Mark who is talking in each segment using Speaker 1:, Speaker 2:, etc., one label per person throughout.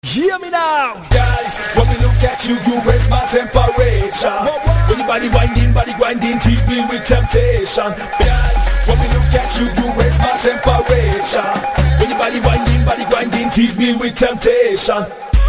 Speaker 1: Hear me now, girl. When we look at you, you raise my temperature. When your body winding, body grinding, tease me with temptation. Girl, when we look at you, you raise my temperature. When your body winding, body grinding, tease me with temptation.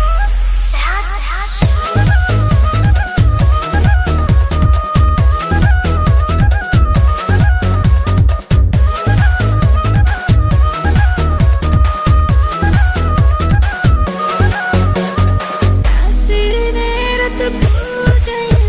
Speaker 2: திருநேரத்து பூஜையில்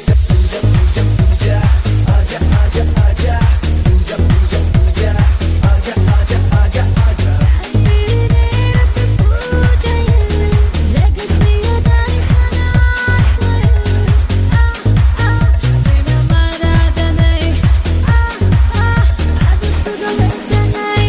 Speaker 2: திருநேரத்து பூஜையில் ரகசிய தரிசனாஸ்மயில் ஆ ஆ தினமராதனை ஆ ஆ அது சுகவர்த்தனை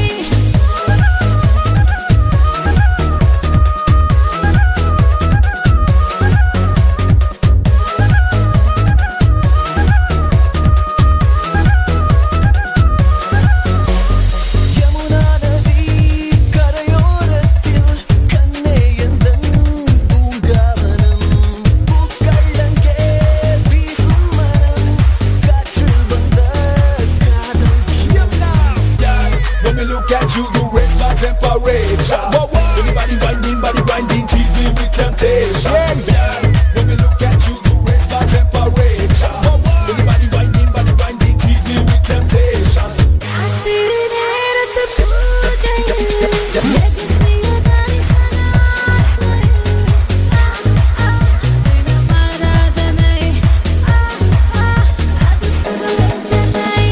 Speaker 3: யமுனா நதி கரையோரத்தில் கண்ணே எந்தன் பூங்காவனம் பூக்கள்ளங்கே வீசும் மனம் காற்றில் வந்த காதல்
Speaker 1: Hear me now, girl. When we look at you, you raise my temperature. When your body winding, body grinding, tease me with temptation. Girl, when we look at you, you raise my temperature. When your body winding, body grinding, tease me with temptation.
Speaker 2: திருநேரத்து பூஜையில் ரகசிய தரிசனாஸ்மயில் ஆ ஆ தினமராதனை ஆ ஆ அது சுகவர்த்தனை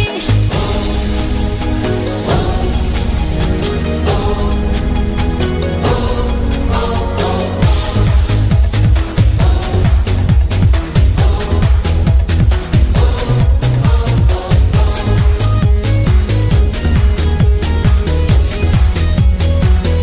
Speaker 3: யமுனா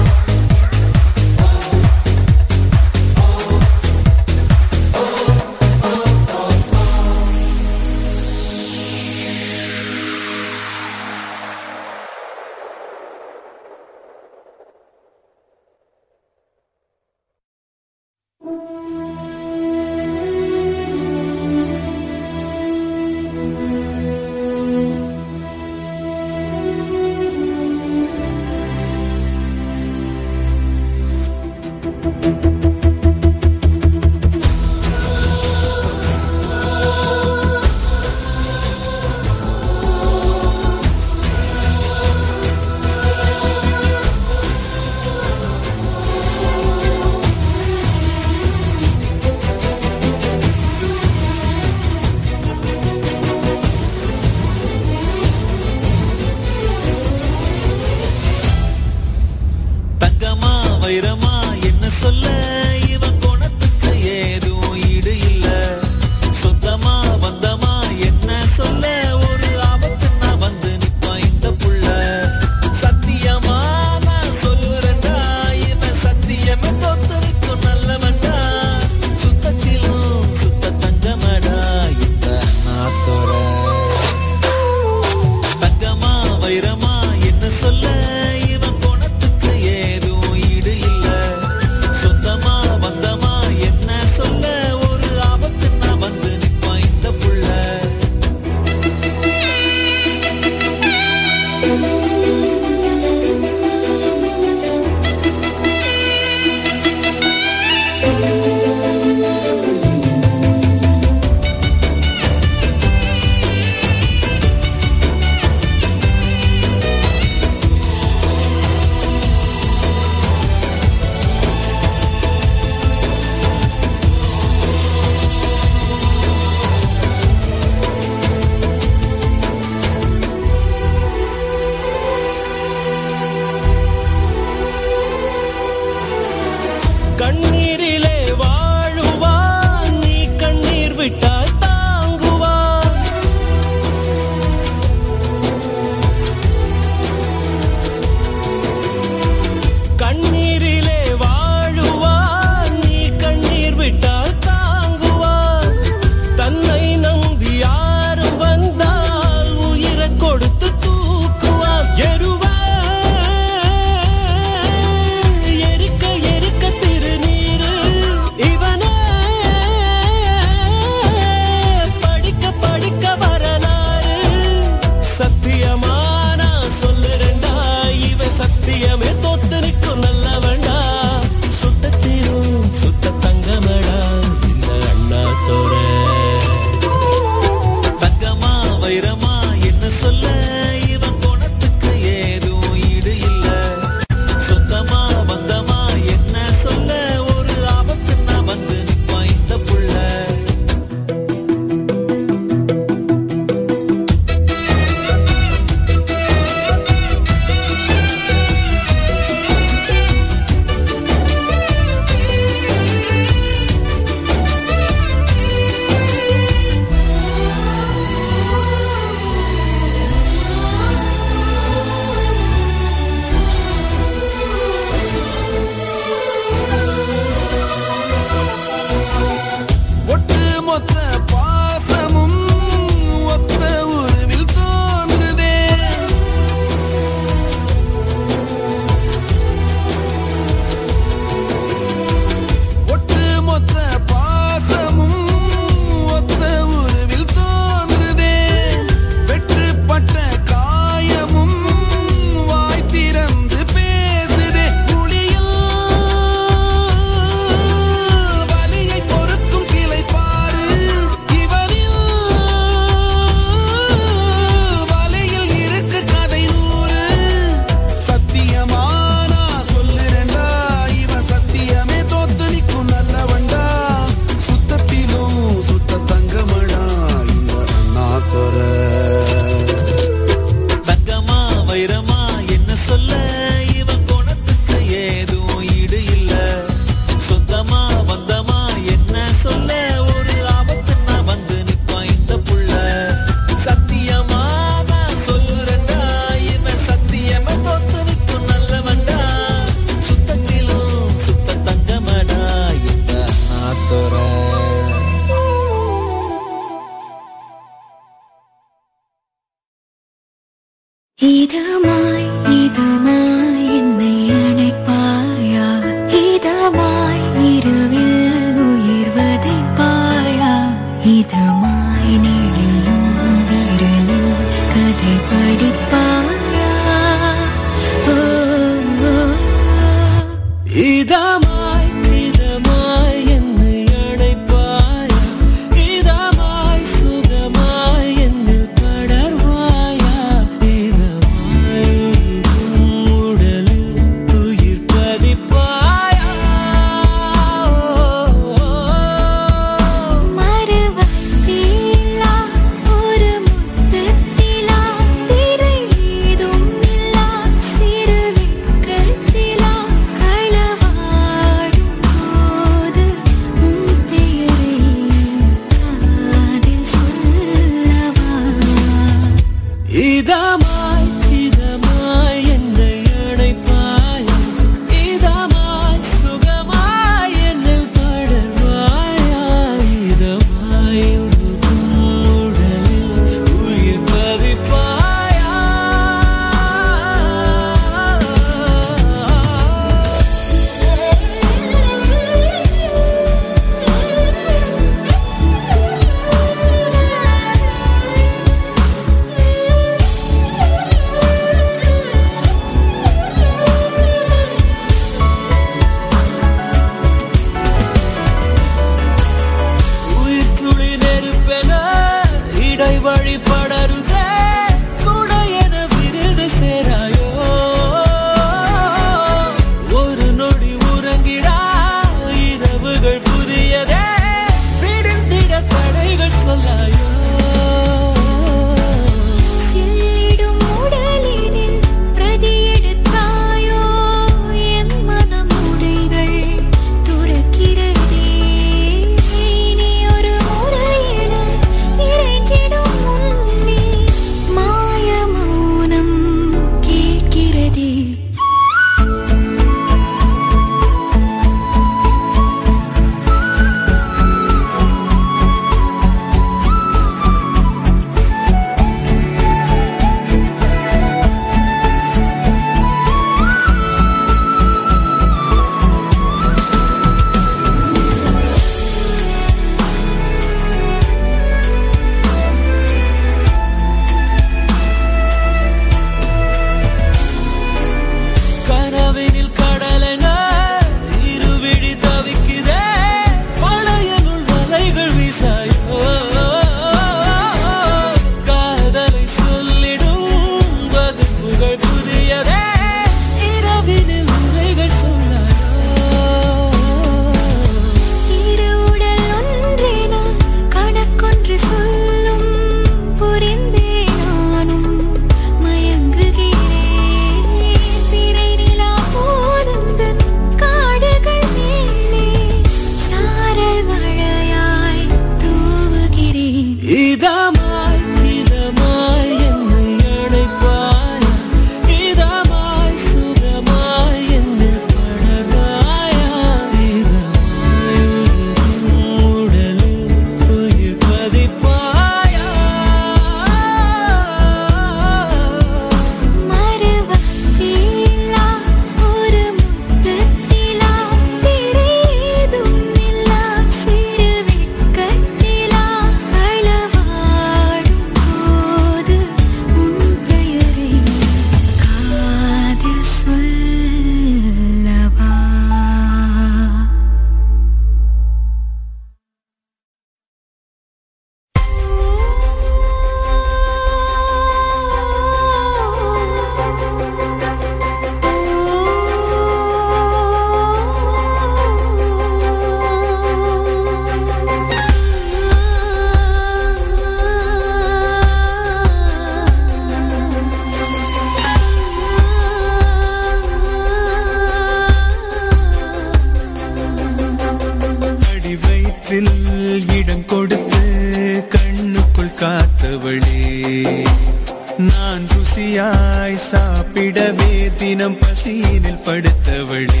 Speaker 4: வயிற்றில் இடம் கொடுத்து கண்ணுக்குள் காத்தவளே நான் ருசியாய் சாப்பிடவே தினம் பசியினில் படுத்தவளே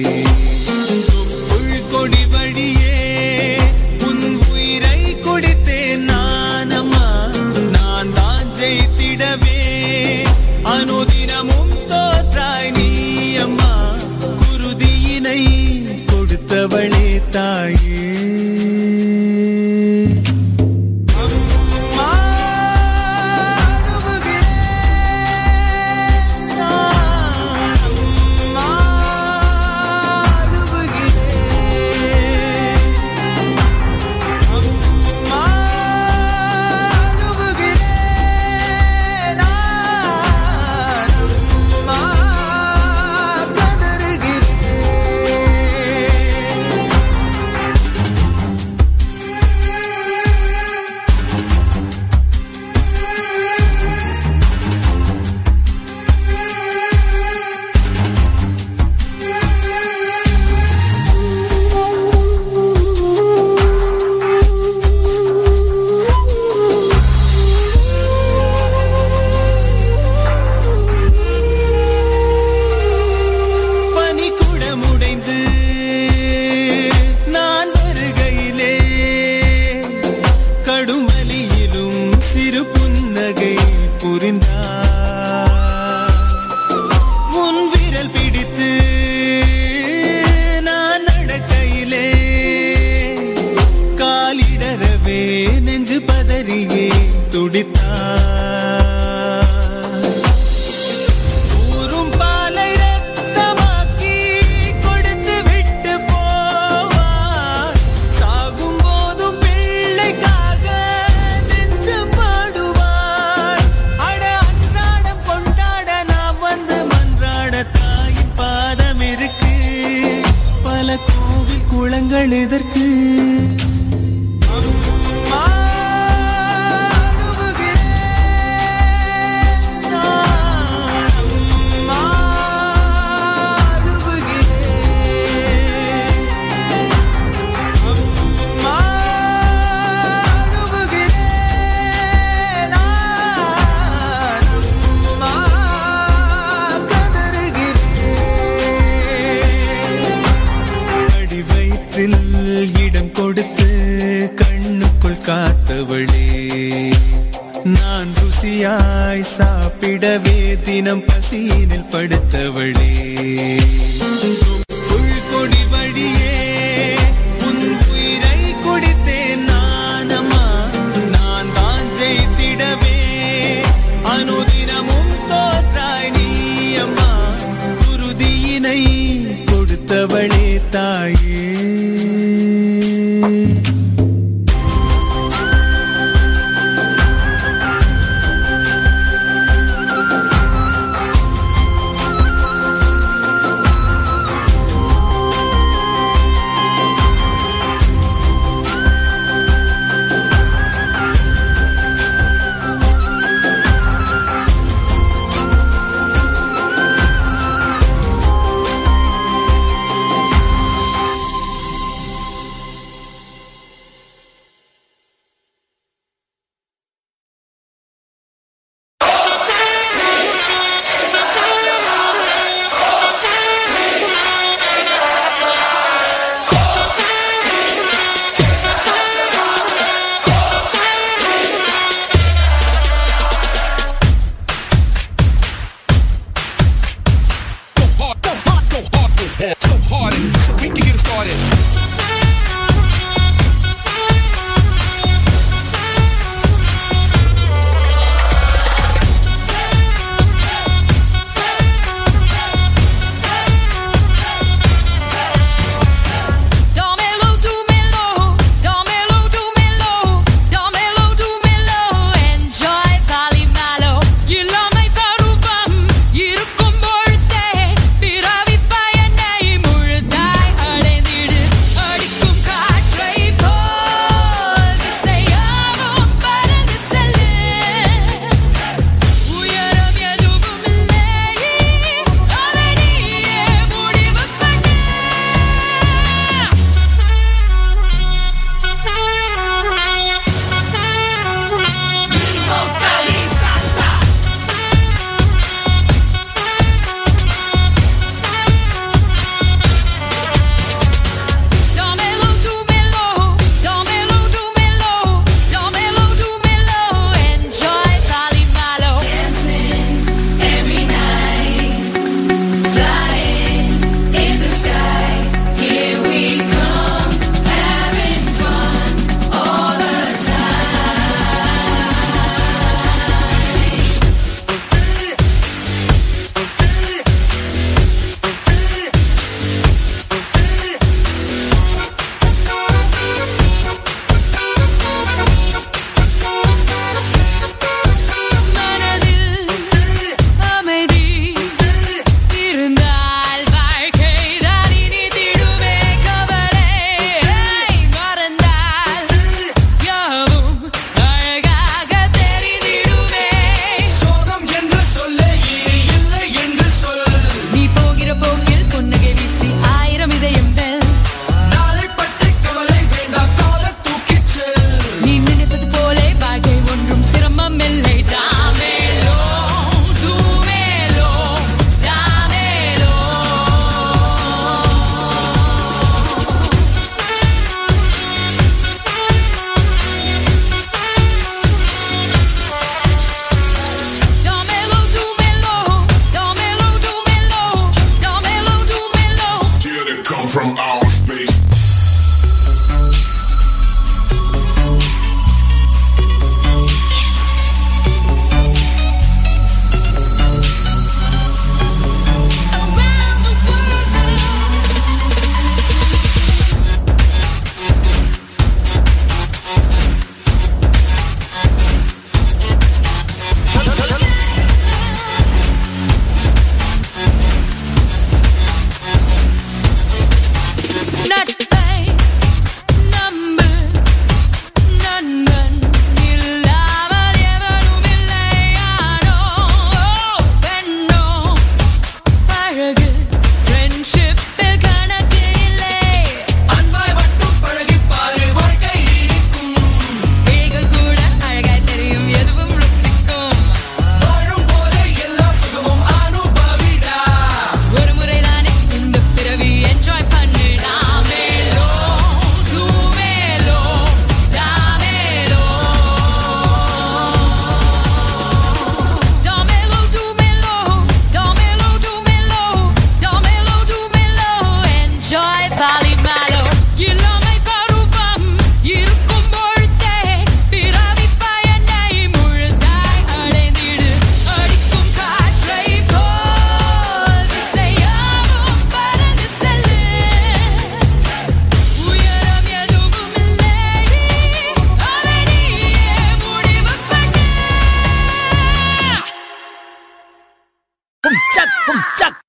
Speaker 4: உள்கொடி வழியே உன் உயிரை குடித்தேன் நானம்மா நான் தான் ஜெயித்திடவே அனுதினமும் தோற்றாய் நீ அம்மா குருதியினை கொடுத்தவளே தாயே அம்மா, அழுவுகிறேன் நான். அம்மா, அழுவுகிறேன். அம்மா, அழுவுகிறேன் நான். அம்மா, கதறுகிறேன். பனி குடமுடைந்து நான் வருகையிலே கடும் வலியிலும் சிறு புன்னகை புரிந்தார் உன் விரல் பிடித்து நான் நடக்கையிலே காலிடறவே நெஞ்சு பதறியே துடித்தார் ஊரும் பாலை ரத்தமாக்கி கொடுத்து விட்டு போவார் சாகும் போதும் பிள்ளைக்காக நெஞ்சம் பாடுவார் அட அன்றாடம் கொண்டாட நாம் வந்து மன்றாட தாயின் பாதம் இருக்கு பல கோவில் குளங்கள் இதற்கு அம்மா, அழுவுகிறேன் நான். அம்மா, அழுவுகிறேன். அம்மா, அழுவுகிறேன் நான். அம்மா, கதறுகிறேன். அடி வயிற்றில் இடம் கொடுத்து கண்ணுக்குள் காத்தவளே நான் ருசியாய் சாப்பிடவே தினம் பசியினில் படுத்தவளே உள்கொடி வழியே உன் உயிரை குடித்தேன் நானம்மா நான் தான் ஜெயித்திடவே அனுதினமும் தோற்றாய் நீ அம்மா குருதியினை கொடுத்தவளே தாயே
Speaker 3: அம்மா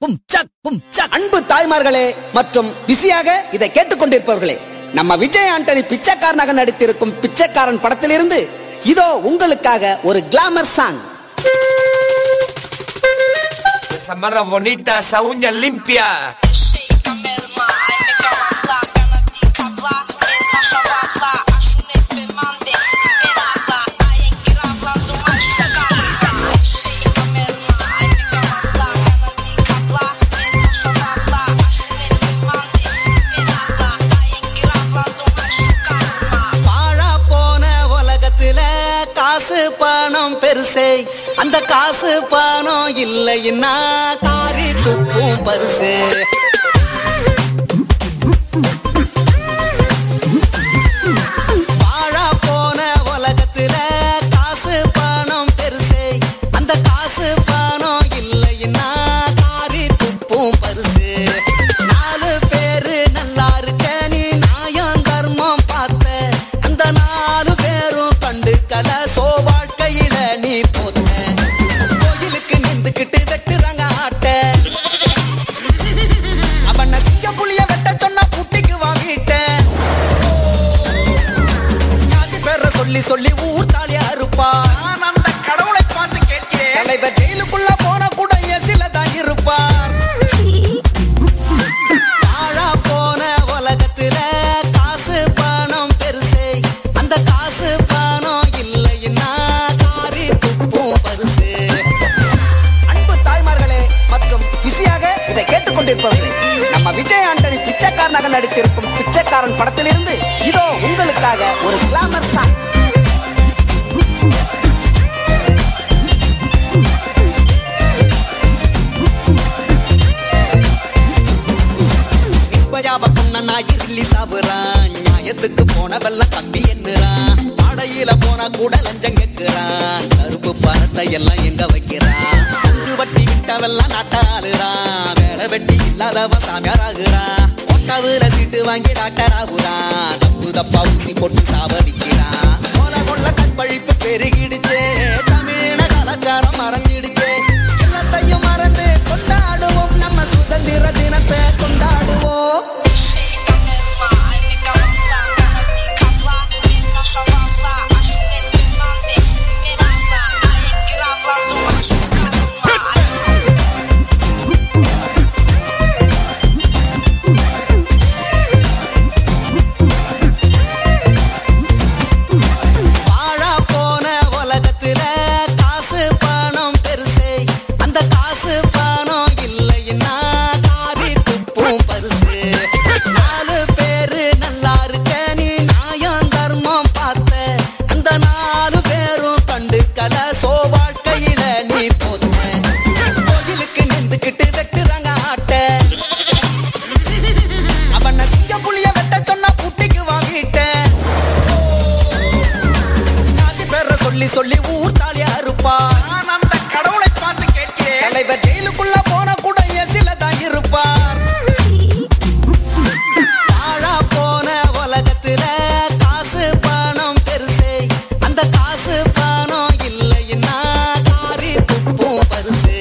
Speaker 5: கும் சக் கும் சக்
Speaker 6: அன்பு தாய்மார்களே மற்றும் பிஸியாக இதை கேட்டுக்கொண்டிருப்பவர்களே நம்ம விஜய் ஆண்டனி பிச்சைக்காரனாக நடித்திருக்கும் பிச்சைக்காரன் படத்திலிருந்து இதோ உங்களுக்காக ஒரு glamour song
Speaker 7: Esa marra bonita, esa uña limpia.
Speaker 3: வாழா போன உலகத்துல காசு பணம் பெருசே அந்த காசு பணம் இல்லைன்னா காரி துப்பும் பரிசு வாழா போன உலகத்துல காசு பணம் பெருசே அந்த காசு பணம் இல்லைன்னா காரி துப்பும் பரிசு நாலு பேரு நல்லா இருக்க நீ நியாயம் தர்மம் பார்த்த அந்த நாலு பேரும் கண்டு கல சோ வாழ்க்கையில நீ போத்த கோயிலுக்கு நின்றுக்கிட்டு வெட்டுறாங்க ஆட்ட அவன சிங்க புளிய வெட்ட சொன்ன புட்டிக்கு வாங்கிட்டேன் ஜாதி பேர சொல்லி சொல்லி ஊர் தாலியா இருப்பா நான் அந்த கடவுளை பார்த்து கேட்கிறேன் தலைவர் ஜெயிலுக்குள்ள போன கூட எசில தான் இருப்பார் வாழா போன உலகத்துல காசு பணம் பெருசே அந்த காசு பணம் இல்லைன்னா காரி துப்பும் பரிசு
Speaker 6: அன்பு தாய்மார்களே மற்றும் பிஸியாக இதை கேட்டுக்கொண்டிருப்பவர்களே நம்ம விஜய் ஆண்டனி பிச்சைக்காரனாக நடித்திருக்கும் பிச்சைக்காரன் படத்திலிருந்து இதோ உங்களுக்காக ஒரு கிளாமர் சாங்
Speaker 3: நிர்பயாவ பொண்ணனா இருளி சாவுறான் நியாயத்துக்கு போனவெல்லாம் தம்பி என்னறான் பாடையில போனா கூட லஞ்சம் கேக்குறான் கருப்பு பணத்தை எல்லாம் எங்க வைக்கிறான் அங்கு வட்டி விட்டவெல்லாம் நாட்டாளுறான் வேலை வெட்டி இல்லாதவன் சாமியார் ஆகுறான் ஒட்டவுல சீட்டு வாங்கி டாக்டர் ஆகுறான் தப்பு தப்பா ஊசி போட்டு சாவடிக்கிறான் கொல கொள்ள கற்பழிப்பு பெருகிடுச்சே தமிழின கலாச்சாரம் மறந்துடுச்சே எல்லாத்தையும் மறந்து கொண்டாடுவோம் நம்ம சுதந்திர தினத்தை கொண்டாடுவோம் வாழா போன உலகத்துல காசு பணம் பெருசே அந்த காசு பணம் இல்லைன்னா காரி துப்பும் பரிசு நாலு பேரு நல்லா இருக்க நீ நியாயம் தர்மம் பார்த்த அந்த நாலு பேரும் கண்டு கல சோ வாழ்க்கையில நீ போத்த கோயிலுக்கு நின்றுக்கிட்டு வெட்டுறாங்க ஆட்ட அவன சிங்க புளிய வெட்ட சொன்னா புட்டிக்கு வாங்கிட்டேன் ஜாதி பேர சொல்லி சொல்லி ஊர் தாலியா இருப்பா நான் அந்த கடவுளை பார்த்து கேட்கிறேன் தலைவர் ஜெயிலுக்குள்ள போன கூட எசில தான் இருப்பார் வாழா போன உலகத்துல காசு பணம் பெருசே அந்த காசு பணம் இல்லைன்னா காரி துப்பும் பரிசு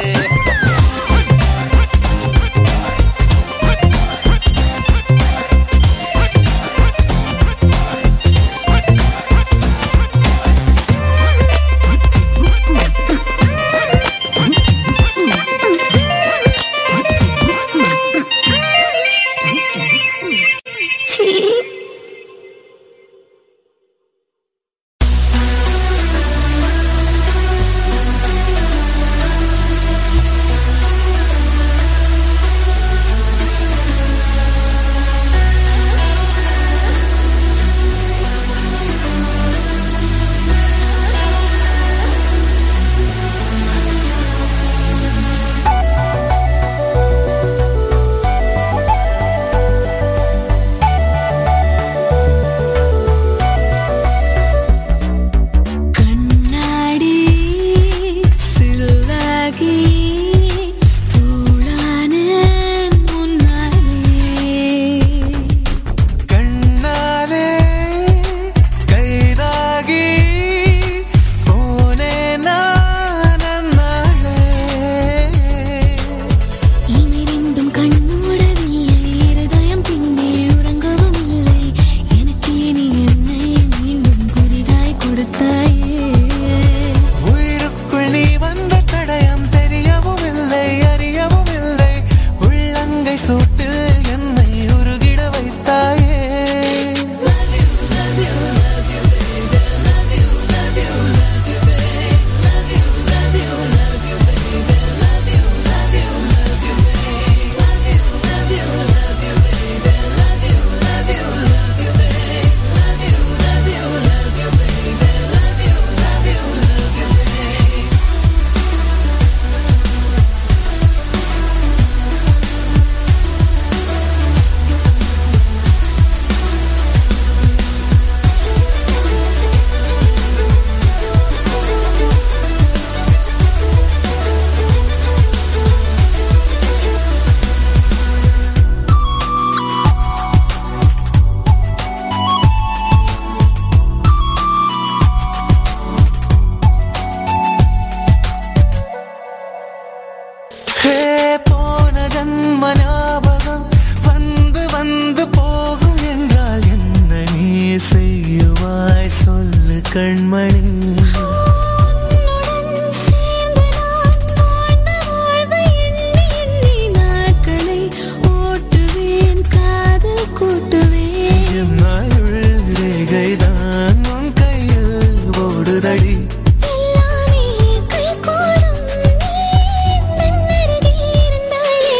Speaker 4: கண்மணி
Speaker 2: உன்னுடன் சேர்ந்து நான் வாழ்ந்த வாழ்வை எண்ணி எண்ணி நாட்களை ஓட்டுவேன் காதல் கூட்டுவேன்
Speaker 4: என்னாயுள் ரேகைதான் உன் கையில் ஓடுதடி
Speaker 2: எல்லாமே கைகூடும் நீ என் அருகில் இருந்தாலே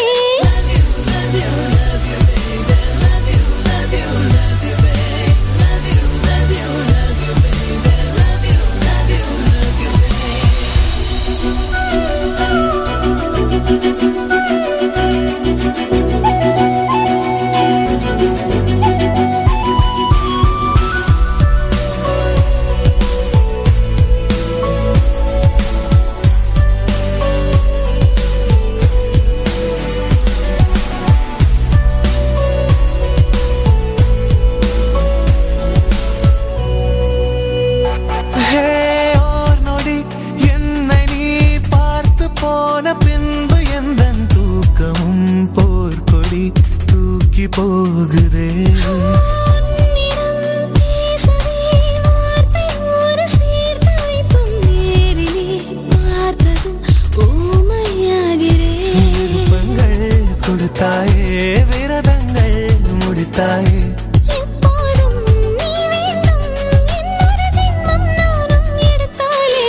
Speaker 4: ஹே ஓர் நொடி என்னை நீ பார்த்து போன பின்பு எந்த தூக்கமும் போர்க்கொடி தூக்கி போகுதே
Speaker 2: உன்னிடம் பேசவே வார்த்தை ஒரு சேர்த்து வைப்பும் நேரிலே பார்த்ததும் ஊமையாகிறேன்
Speaker 4: விருப்பங்கள் கொடுத்தாயே விரதங்கள் முடித்தாயே
Speaker 2: எப்போதும் நீ வேண்டும் இன்னொரு ஜென்மம் நானும் எடுத்தாலே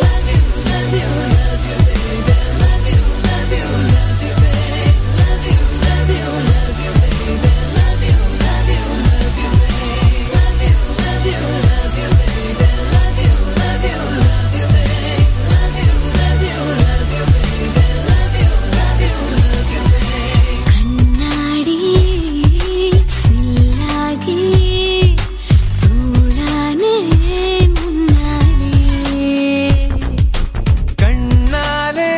Speaker 2: கண்ணாடியே சில்லாகி தூளானே முன்னாலே
Speaker 4: கண்ணாலே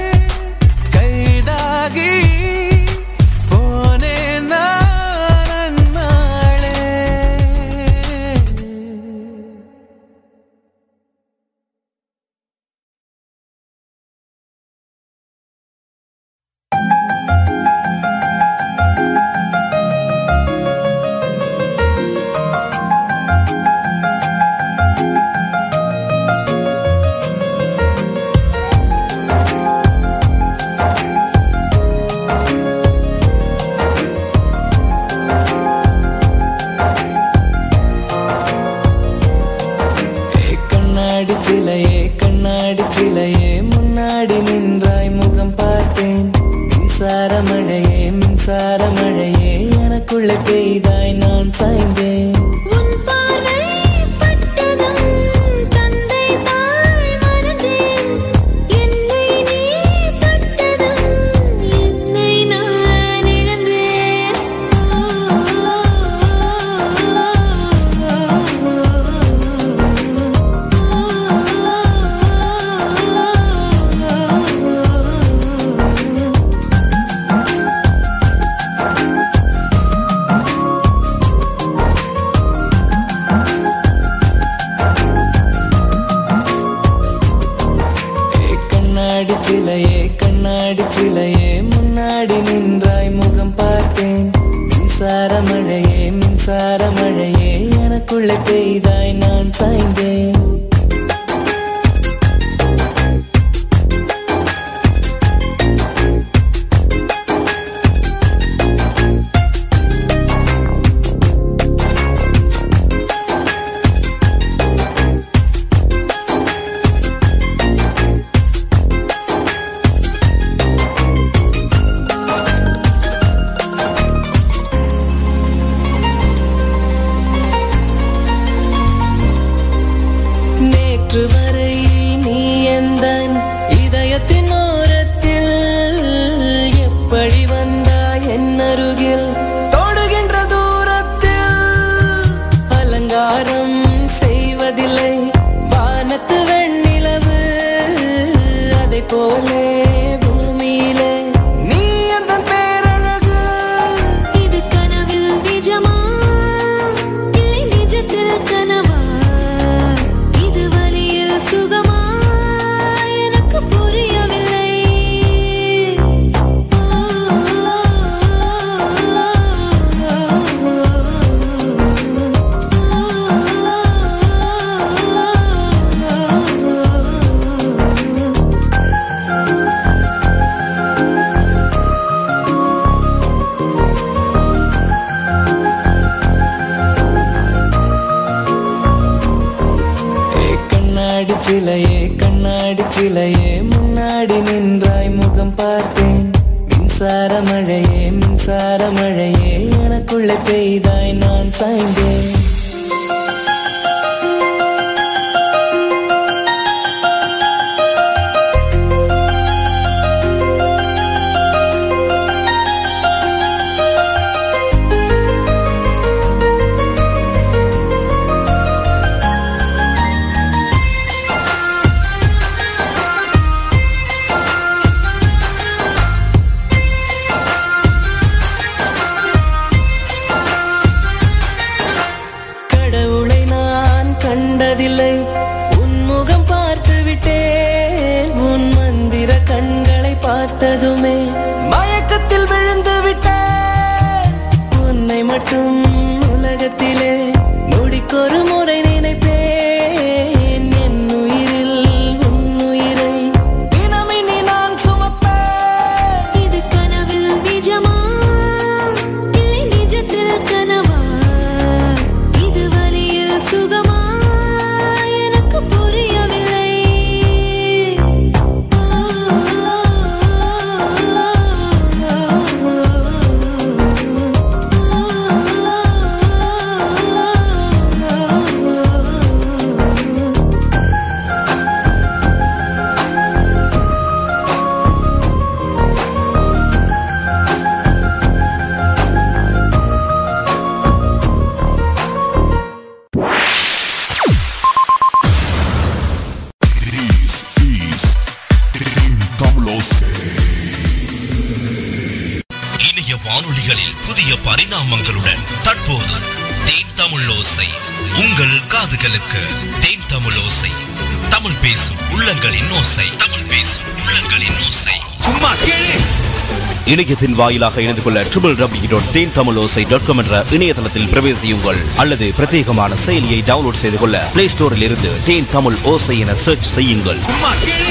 Speaker 4: கைதாகி போனே நான் அந்நாளே ஏ கண்ணாடி சிலையே கண்ணாடி சிலையே முன்னாடி நின்றாய் முகம் பார்த்தேன் மின்சார மழையே மின்சார மழையே எனக்குள்ள பெய்தாய் நான் சாய்ந்தேன்
Speaker 2: உன் பார்வை பட்டதும் தந்தை தாய் மறந்தேன் என்னை நீ தொட்டதும் என்னை நான் இழந்தேன்
Speaker 4: ஏ கண்ணாடி சிலையே கண்ணாடி சிலையே முன்னாடி நின்றாய் முகம் பார்த்தேன் மின்சார மழையே மின்சார மழையே எனக்குள்ள பெய்தாய் நான் சாய்ந்தேன் நேற்று வரை நீ எந்தன் இதயத்தின் ஓரத்தில் எப்படி வந்தாய் என் அருகில் தொடுகின்ற தூரத்தில் அலங்காரம் செய்வதில்லை வானத்து வெண்ணிலவு அதை போலே பூமியிலே நீ எந்த பேரழகு
Speaker 2: இது கனவில் நிஜமா இல்லை நிஜத்தில் கனவா இது வலியில் சுகமா எனக்கு புரியவில்லை ஆ
Speaker 4: சிலையே கண்ணாடி சிலையே முன்னாடி நின்றாய் முகம் பார்த்தேன் மின்சார மழையே மின்சார மழையே எனக்குள்ளே பெய்தாய் நான் சாய்ந்தேன் கடவுளை நான் கண்டதில்லை உன் முகம் பார்த்து விட்டேன் உன் மந்திர கண்களை பார்த்ததுமே மயக்கத்தில் விழுந்து விட்டேன் உன்னை மட்டும் உலகத்திலே நொடிக்கொரு முறை நினைப்பேன் என் உயிரில் உன் உயிரை தினமினி நான் சுமப்பேன்
Speaker 2: இது கனவில் நிஜமா இல்லை நிஜத்தில் கனவா இது வலியில் சுகமா எனக்கு புரியவில்லை
Speaker 5: இணைய வானொலிகளில் புதிய பரிணாமங்களுடன் தற்போது தேன் தமிழ் ஓசை உங்கள் காதுகளுக்கு தேன் தமிழ் ஓசை தமிழ் பேசும் உள்ளங்களின் ஓசை தமிழ் பேசும் உள்ளங்களின் ஓசை
Speaker 7: சும்மா கேளு
Speaker 8: இணையத்தின் வாயிலாக இணைந்து கொள்ள triple W dot Then Tamil Osai dot com என்ற இணையதளத்தில் பிரவேசியுங்கள் அல்லது பிரத்யேகமான செயலியை டவுன்லோட் செய்து கொள்ள பிளே ஸ்டோரில் இருந்து தேன் தமிழ் ஓசை என சர்ச் செய்யுங்கள்
Speaker 7: சும்மா கேளு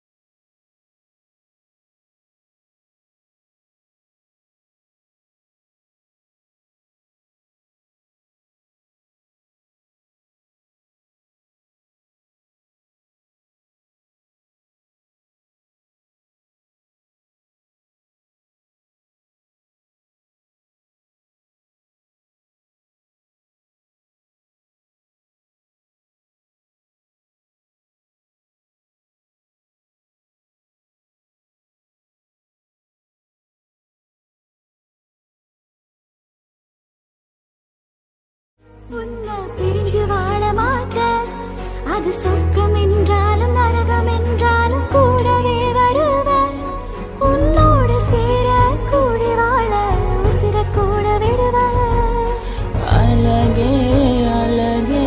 Speaker 2: உன்னை பிரிஞ்சு வாழ மாட்டேன் அது சொர்க்கம் என்றாலும் நரகம் என்றாலும் கூடவே வருவேன் உன்னோடு சேர கூடி வாழ உசிர கூட விடுவேன்
Speaker 4: அழகே அழகே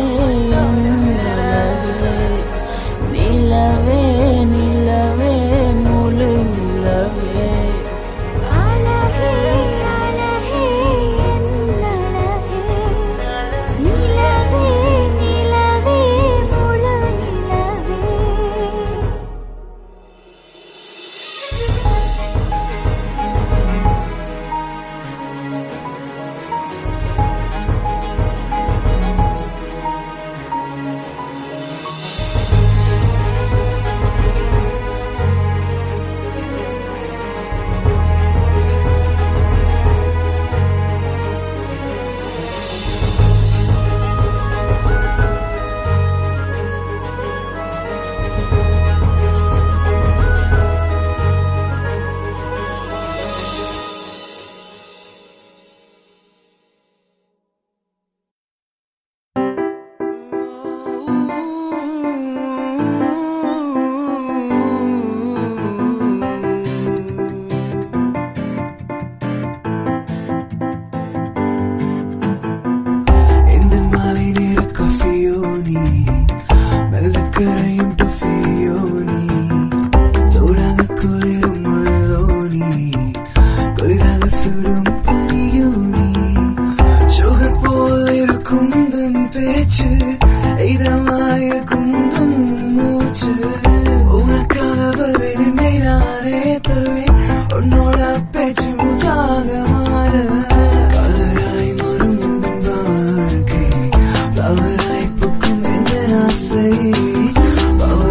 Speaker 4: அழகே நிலவே நிலவே முழு நிலவே
Speaker 2: அழகே அழகே என் அழகே நிலவே நிலவே முழு நிலவே
Speaker 4: இந்த மாலை நேர காஃபியோ நீ மெல்ல கரையும் டொஃபியோ நீ சூடாக குளிரும் மழலோ நீ குளிராக சுடும் பனியோ நீ சுகர் போல் இருக்கும் தன் பேச்சு இதமாயிருக்கும் தன் மூச்சு உனக்காக வருவேன் என்னை நானே தருவேன் உன்னோட பேச்சு மூச்சாக மாற கலையாய் மாறும் இந்த வாழ்க்கை தவறாய் பூக்கும் என்ற ஆசை பவ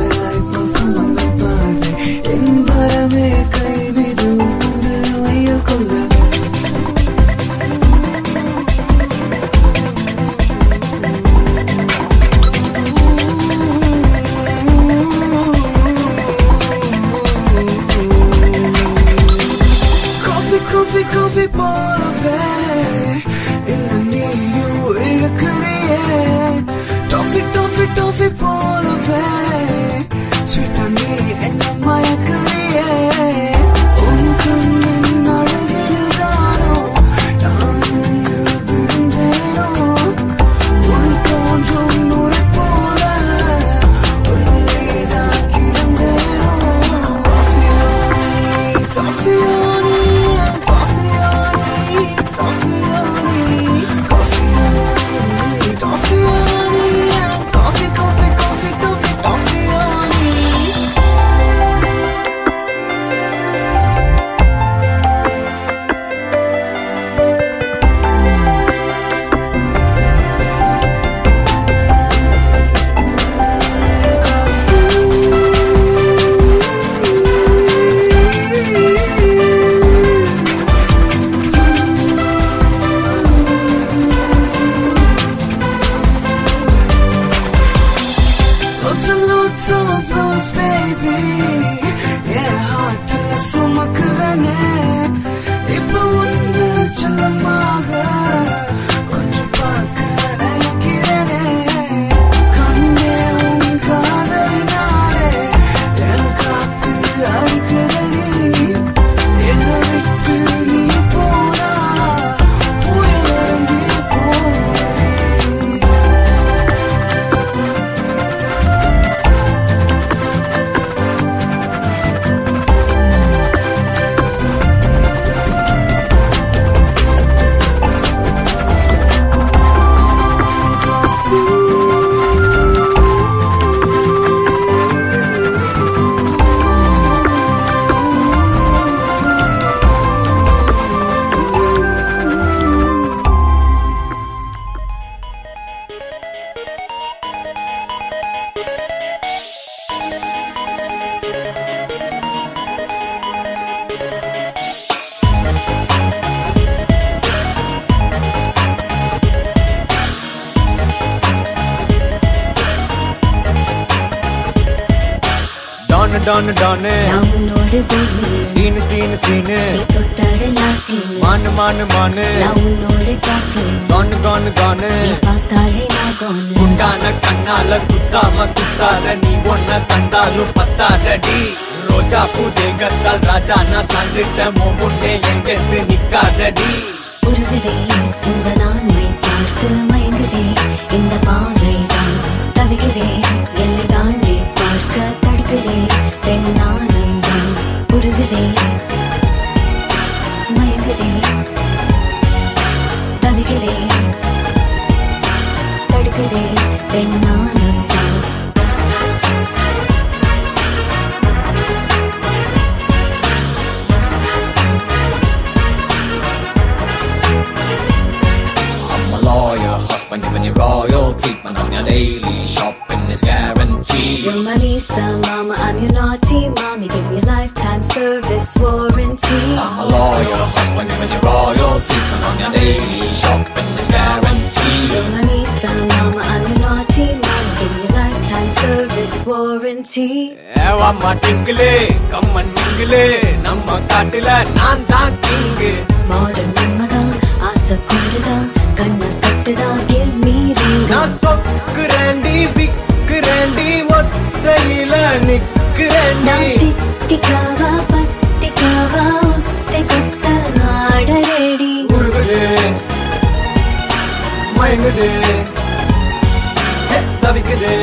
Speaker 4: போலவே இல்ல நீயும் இழுக்கிறியே டாஃபி டாஃபி டாஃபி போலவே ஸ்வீட்டா நீ என்ன மயக்கிறியே உன் கண்ணின் அழகில்தானோ நான் உன்னில் விழுந்தேனோ உன் தோன்றும் நூறு போல உள்ளேதான் கிடந்தேனோ Toffee on me, coffee on me, toffee on me, coffee on me, toffee on me, coffee, coffee, coffee, toffee, toffee on me. Lots and lots of those, baby. Yeah, heart சுமக்குறனே இப்போ ஒன்று சொல்லமாக கொஞ்சம் பார்க்க நினைக்கிறேனே கண்ணே உன் காதலினாலே என் காத்து அடிக்கிறனே என்னை விட்டு நீ போனா புயலடங்கி போனே
Speaker 9: டானு டானு டானு
Speaker 2: நான் உன்னோடு பூமி
Speaker 9: சீனு சீனு சீனு
Speaker 2: நீ தொட்டாடலாம் சீனு
Speaker 9: மானு மானு மானு
Speaker 2: நான் உன்னோடு காஃபின்
Speaker 9: கானு கானு கானு
Speaker 2: நீ பார்த்தாலே நான் கோனு
Speaker 9: குண்டான கண்ணால குத்தாம குத்தால நீ ஒன்ன கண்டாலும் பத்தாதடி ரோஜா பூ தேகத்தால் ராஜா நான் சாஞ்சிட்ட முன்னே எங்கெத்து நிக்காதடி
Speaker 2: உருகுதே இந்த நான்மை பார்த்து மயங்குதே இந்த பாவைதான் தவிக்கிறே எல்லை தாண்டி பார்க்க தடுக்கிறே பெண் நானந்தான் உருகுதே மயங்குதே தவிக்கிறே தடுக்கிறே பெண் நானந்தான்
Speaker 9: I'm a lawyer, husband giving you royal treatment on your daily shopping is guaranteed.
Speaker 2: You're my Lisa, mama, I'm your naughty mommy, giving you lifetime service warranty.
Speaker 9: I'm a lawyer, husband giving you royal treatment on your daily shopping is guaranteed.
Speaker 2: You're my Lisa, mama, I'm your naughty mommy, giving you lifetime service warranty.
Speaker 9: ஏவாம்மா டிங்கிளே கம்மன் மிங்கிளே நம்ம காட்டுல நான் தான் king
Speaker 2: model நம்மதான் ஆசை கொண்டுதான் கண்ணை தட்டுதான் give me ring
Speaker 9: நான் சொக்குறேண்டி விக்குறேண்டி ஒத்தையில நிக்கிறேண்டி
Speaker 2: நான் தித்திக்காவா பத்திக்காவா ஒத்தை கொத்த நாட ரெடி
Speaker 9: உருகுது மயங்குது ஏ, தவிக்குது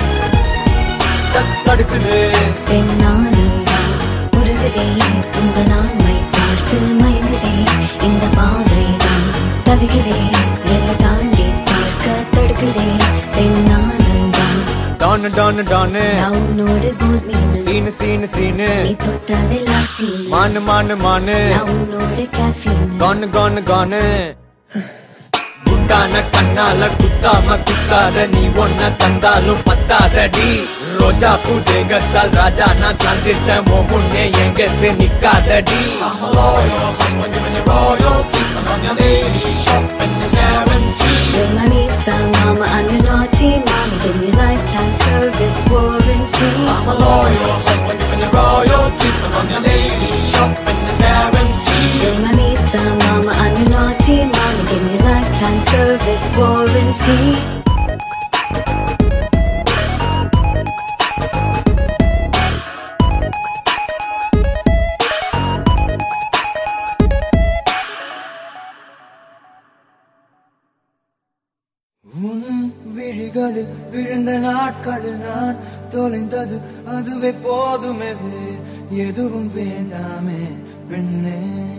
Speaker 9: த- தடுக்குது
Speaker 2: பெண்ணானந்தான் உருகுதே உங்க நான்மை பார்த்து மயங்குதே இந்த பாவைதான் தவிக்கிறே எல்லை தாண்டி பார்க்க தடுக்கிறே பெண்ணானந்தான்
Speaker 9: டானு டானு டானு
Speaker 2: நான் உன்னோடு கோல் மீது
Speaker 9: சீனு சீனு சீனு
Speaker 2: நீ தொட்டதெல்லாம் சீனு
Speaker 9: மானு மானு மானு
Speaker 2: நான் உன்னோடு caffeine.
Speaker 9: கானு கானு கானு குண்டான கண்ணால குத்தாம குத்தாத நீ ஒன்ன தந்தாலும் பத்தாதடி ரோஜா பூ தேகத்தால் ராஜா நான் சாஞ்சிட்ட மோ முன்னே எங்கெத்து நிக்காதடி I'm a loyal husband giving you royal treatment on your daily shopping is guaranteed
Speaker 2: You're my Lisa, mama, I'm your naughty mommy, give me lifetime service warranty.
Speaker 9: I'm a loyal husband giving you royal treatment on your daily shopping is guaranteed
Speaker 2: You're my Lisa, mama,
Speaker 4: விழுந்த நாட்களில் நான் தொலைந்தது அதுவே போதுமே வேறு எதுவும் வேண்டாமே பெண்ணே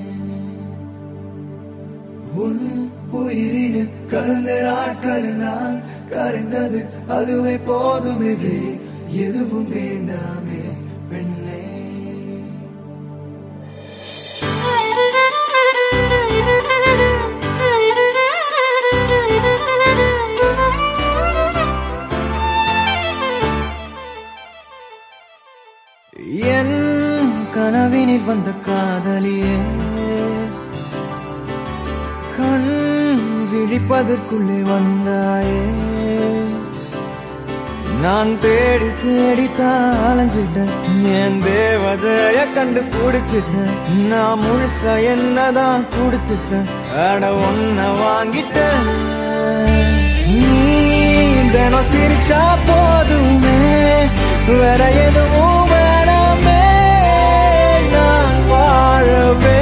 Speaker 4: உன் உயிரினில் கலந்த நாட்களில் நான் கரைந்தது அதுவே போதுமே வேறு எதுவும் வேண்டாமே பெண்ணே என் கனவினில் வந்த காதலியே கண் விழிப்பதற்குள்ளே வந்தாயே நான் தேடி தேடித்தான் அலைஞ்சிட்டேன் என் தேவதைய கண்டு பிடிச்சிட்டேன் நான் முழுசா என்னதான் கொடுத்துட்டேன் அட ஒன்ன வாங்கிட்டேன் நீ தினம் சிரிச்சா போதுமே வேற எதுவும் வேணாமே நான் வாழவே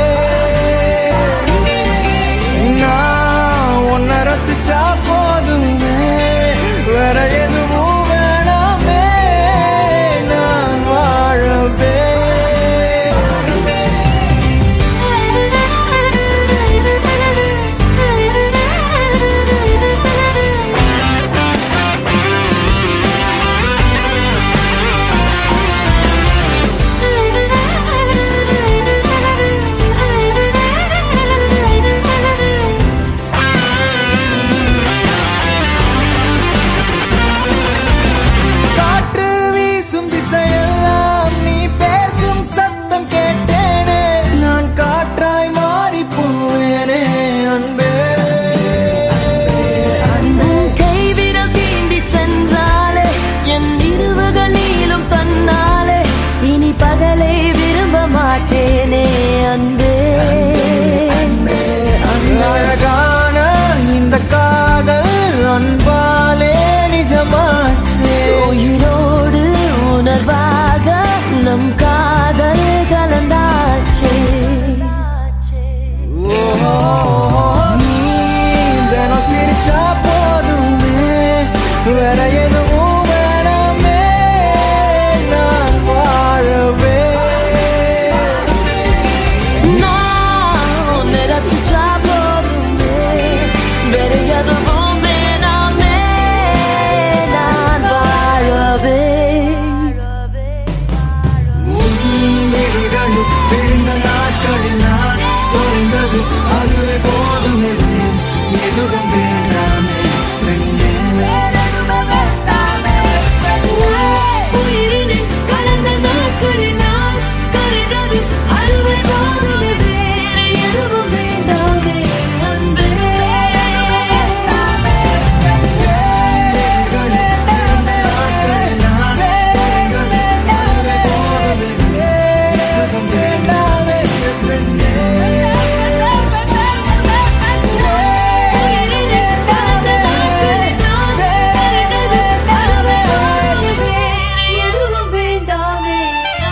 Speaker 4: நான் உன்னை ரசிச்சா போதுமே வேற எதுவும் வேணாமே நான் வாழவே காற்று வீசும் திசையெல்லாம் நீ பேசும் சத்தம் கேட்டேனே நான் காற்றாய் மாறி போவேனே அன்பே
Speaker 10: உன் கைவிரல் தீண்டி சென்றாலே என் இருவுகளிலும் தன்னாலே இனி பகலை விரும்ப மாட்டேனே அன்பே
Speaker 4: அழகான இந்த காதல் அன்பாலே நிஜமாச்சே
Speaker 10: உயிரோடு உணர்வாக நம் காதல் கலந்தாச்சே
Speaker 4: ஓ, நீ தினம் சிரிச்சா போதுமே வேற எதுவும் வேணாமே நான் வாழவே
Speaker 10: நான் உன்னை ரசிச்சா போதுமே வேற எதுவும் வேணாமே நான் வாழவே
Speaker 4: விழிகளில் விழுந்த நாட்களில் நான் தொலைந்தது அதுவே போதுமே எதுவும் வேண்டாமே பெண்ணே
Speaker 10: உயிரினில் கலந்த நாட்களில் நான் கரைந்தது அதுவே போதுமே வேறு எதுவும் வேண்டாமே அன்பே உயிரினில் கலந்த நாட்களில் நான் கரைந்தது அதுவே போதுமே எதுவும் வேண்டாமே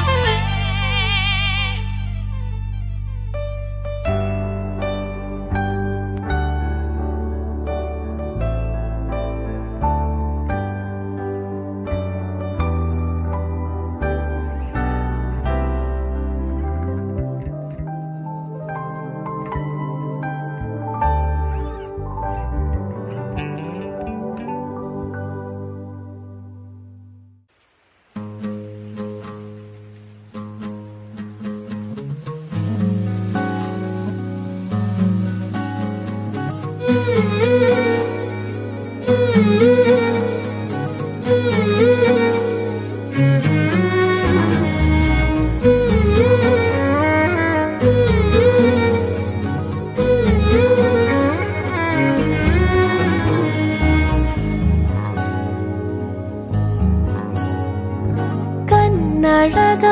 Speaker 10: கண்ணழகா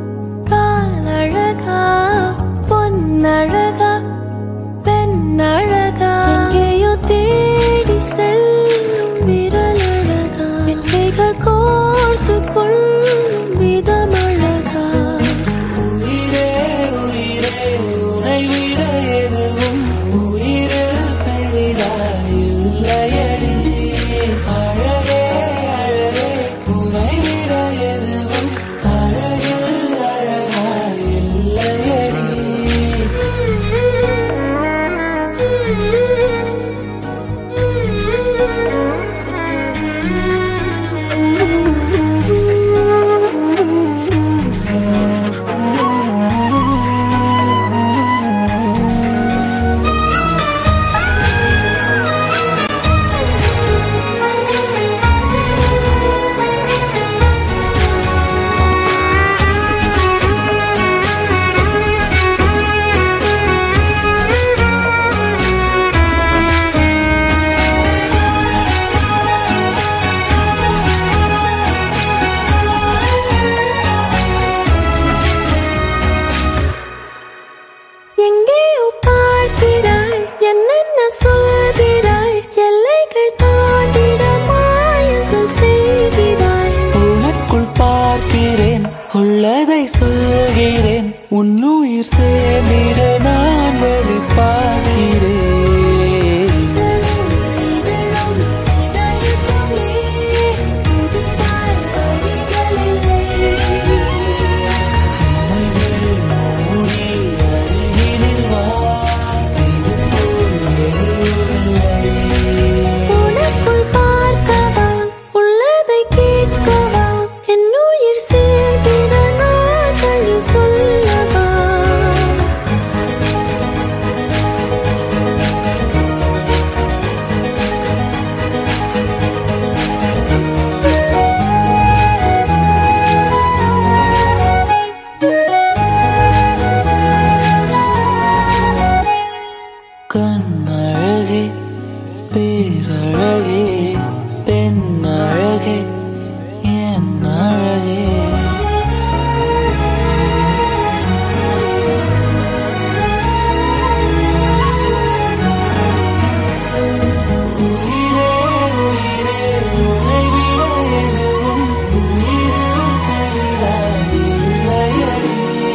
Speaker 10: காலழகா பொன்னழகா பெண்ணழகா எங்கேயோ தேடி செல்லும் விரலழகா பிள்ளைகள் கோர்த்து கொள்ளும் விதமழகா
Speaker 4: உயிரே உயிரே உனை விட எதுவும் உயிரில் பெரிதாய் இல்லையடி அழகே உள்ளதை சொல்கிறேன் உன்னுயிர் சேர்ந்திட நான் வழி பார்க்கிறேன்
Speaker 10: உனக்குள் பார்க்கவா உள்ளதை கேட்கவா என் உயிர் சேர்ந்திட நான் வழி சொல்லவா
Speaker 4: கண்ணழகே பேரழகே பெண்ணழகே என் அழகே உயிரே உயிரே உன்னை விட எதுவும் உயிரிலும் பெரிதாயில்லையடி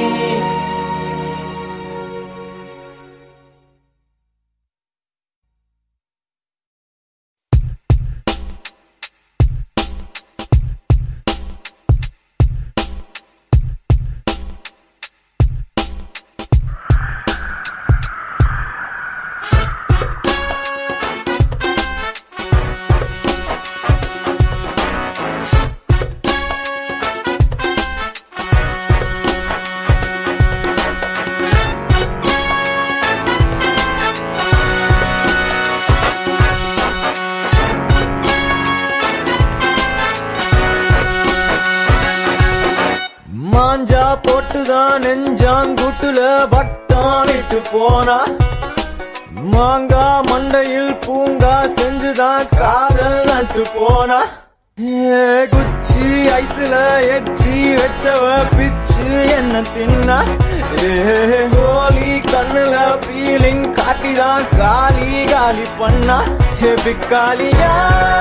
Speaker 9: மாஞ்சா போட்டுதான் நெஞ்சாங்குட்டுல வட்டம் விட்டு போனா மாங்கா மண்டையில் பூங்கா செஞ்சுதான் காதல் நட்டு போனா ஏ, குச்சி ஐஸ்ல எச்சி வச்சவ பிச்சு என்ன தின்னா ஏ, கோலி கண்ணுல பீலிங் காட்டிதான் காலி காலி பண்ணா ஏ, பிக்காலியா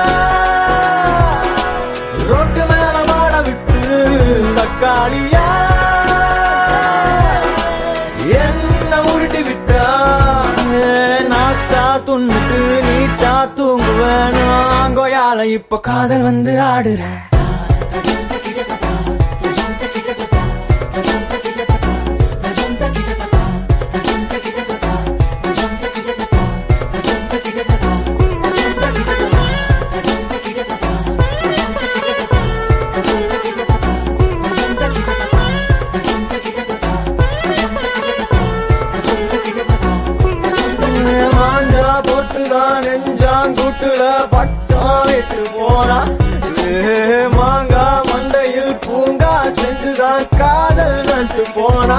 Speaker 9: ரோட்டு மேல மாட விட்டு தக்காளியா என்ன உருட்டி விட்டா நாஸ்டா துண்ணுட்டு நீட்டா தூங்குவேன் நாங்கோயால இப்ப காதல் வந்து ஆடுற மாஞ்சா போட்டுதான் நெஞ்சாங்குட்டுல பட்டம் விட்டு போனா ஏ, மாங்கா மண்டையில் பூங்கா செஞ்சுதான் காதல் நட்டு போனா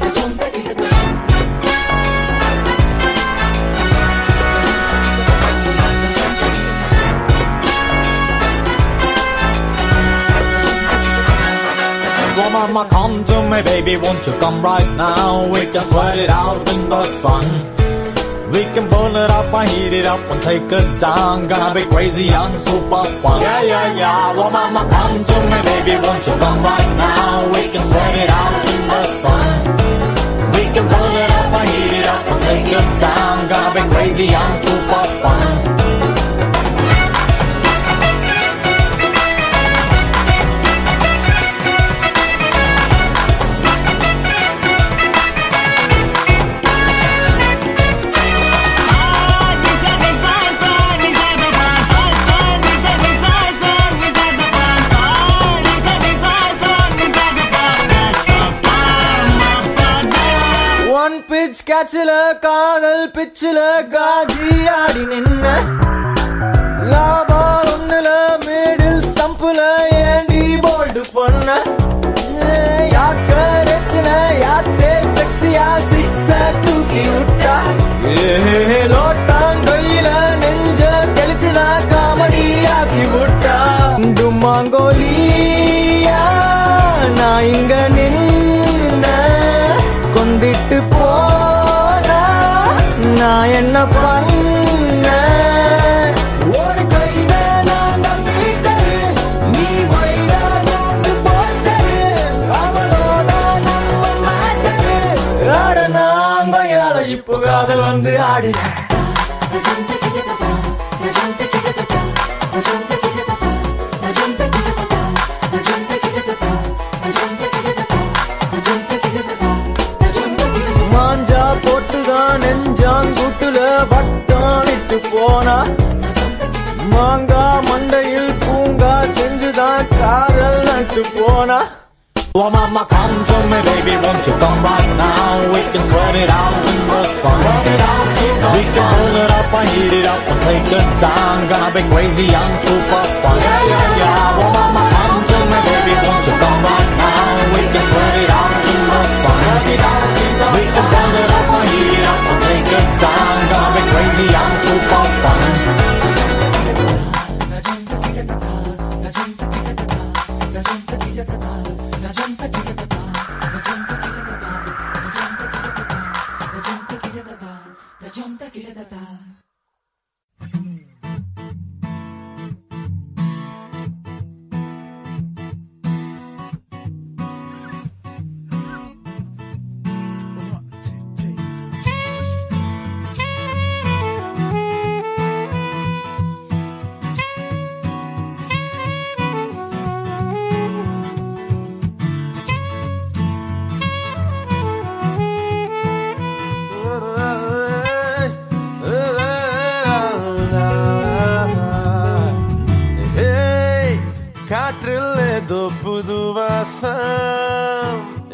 Speaker 11: Well, mama, come to me, baby, won't you come right now? We can sweat it out in the sun. We can burn it up and heat it up and take it down. Gonna be crazy and super fun. Yeah, yeah, yeah. Well, mama, come to me, baby, won't you come right now? We can sweat it out in the sun. We can burn it up and heat it up and take it down. Gonna be crazy and super fun.
Speaker 9: One pitch கேட்ச்ல காதல் பிச்சில காஜி ஆடி நின்ன லாபால் ஒண்ணுல middle ஸ்டம்புல ஏண்டி bolt பண்ண யாக்க ரெத்தின யாத்தே செக்ஸியா six தூக்கி விட்டா ஏ லோட்டாங்கையில நெஞ்ச தெளிச்சுதா காமெடி ஆக்கி விட்டா டுமாங்கோலியா நான் இங்க நின்ன கொந்திட்டு போனா நான் என்ன பண்ண ஒரு கையில நான் மீட்டரு நீ வைரா வந்து போஸ்டரு அவளோட
Speaker 4: ஆடுற மாஞ்சா போட்டுதான் நெஞ்சாங்குட்டுல வட்டம் விட்டு போனா மாங்கா மண்டையில் பூங்கா செஞ்சுதான் காதல் நட்டு போனா
Speaker 11: Oh mama, come to me, baby, won't you come right now? We can sweat it out in the sun. We can pull it up and heat it up and take a time. Gonna be crazy and super fun. Yeah, yeah, yeah. Oh mama, come to me, baby, won't you come right now? We can sweat it out in the sun. We can pull it up and heat it up and take a time. Gonna be crazy and super fun.
Speaker 4: Hey, காற்றில் ஏதோ புது வாசம்